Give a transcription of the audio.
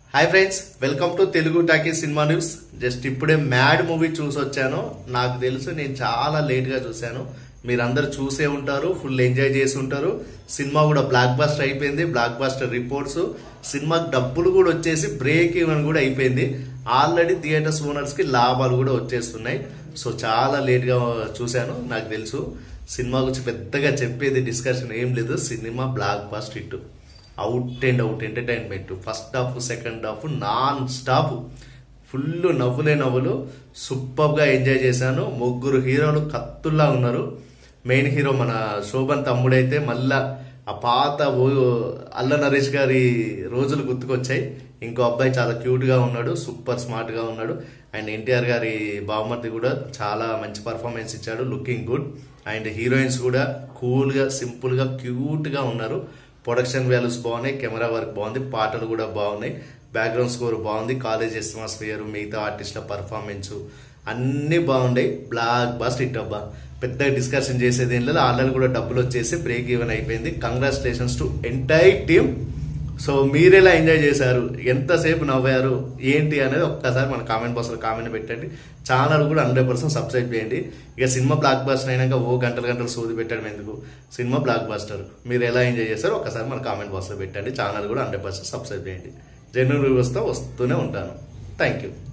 hi friends welcome to Telugu talkie cinema news just ఇప్పుడే Mad movie చూసి వచ్చాను నాకు తెలుసు నేను చాలా లేట్ గా చూశాను మీరందరూ చూసే ఉంటారు ఫుల్ ఎంజాయ్ చేసి ఉంటారు సినిమా కూడా బ్లాక్ బాస్టర్ అయిపోయింది బ్లాక్ బాస్టర్ రిపోర్ట్స్ సినిమాకి డబ్బులు కూడా వచ్చేసి బ్రేక్ ఈవెన్ కూడా అయిపోయింది ఆల్రెడీ థియేటర్స్ ఓనర్స్ కి లాభాలు కూడా వచ్చేస్తున్నాయి సో చాలా లేట్ గా చూశాను నాకు తెలుసు సినిమా గురించి పెద్దగా చెప్పేది డిస్కషన్ ఏం లేదు cinema blockbuster hit out and out entertainment first half second half non stop full నవ్వులే నవ్వులు సూపర్ గా ఎంజాయ్ చేశాను ముగ్గురు హీరోలు కత్తుల్లా ఉన్నారు మెయిన్ హీరో మన శోభన్ తమ్ముడైతే మళ్ళా ఆ పాత ఓ- అల్ల నరేష్ గారి రోజులు గుర్తుకొచ్చాయి ఇంకో అబ్బాయి చాలా క్యూట్ గా ఉన్నాడు సూపర్ స్మార్ట్ గా ఉన్నాడు అండ్ ఎన్టీఆర్ గారి బావమర్ది కూడా చాలా మంచి పర్ఫార్మెన్స్ ఇచ్చాడు లుకింగ్ గుడ్ అండ్ హీరోయిన్స్ కూడా కూల్ గా సింపుల్ గా క్యూట్ గా ఉన్నారు ప్రొడక్షన్ వాల్యూస్ బాగున్నాయి కెమెరా వర్క్ బాగుంది పాటలు కూడా బాగున్నాయి బ్యాక్గ్రౌండ్ స్కోర్ బాగుంది కాలేజ్ అట్మాస్ఫియర్ మిగతా ఆర్టిస్టుల పర్ఫార్మెన్స్ అన్ని బాగున్నాయి బ్లాక్ బాస్ట్ హిట్ అబ్బా పెద్దగా డిస్కషన్ చేసేది ఏం లేదు ఆల్రెడీ కూడా డబ్బులు వచ్చేసి బ్రేక్ ఈవెన్ అయిపోయింది congratulations to entire team so మీరెలా ఎంజాయ్ చేశారు ఎంతసేపు నవ్వారు ఏంటి అనేది ఒక్కసారి మన కామెంట్ బాక్స్ లో కామెంట్ పెట్టండి ఛానల్ కూడా హండ్రెడ్ పర్సెంట్ సబ్స్క్రైబ్ చేయండి ఇక సినిమా బ్లాక్ బాస్టర్ అయినాక ఓ గంటలు గంటలు సోది పెట్టడం ఎందుకు సినిమా బ్లాక్ బాస్టర్ మీరు ఎలా ఎంజాయ్ చేస్తారో ఒక్కసారి మన కామెంట్ బాక్స్ లో పెట్టండి ఛానల్ కూడా హండ్రెడ్ పర్సెంట్ సబ్స్క్రైబ్ చేయండి జెన్యున్ రివ్యూస్తో వస్తూనే ఉంటాను థ్యాంక్ యూ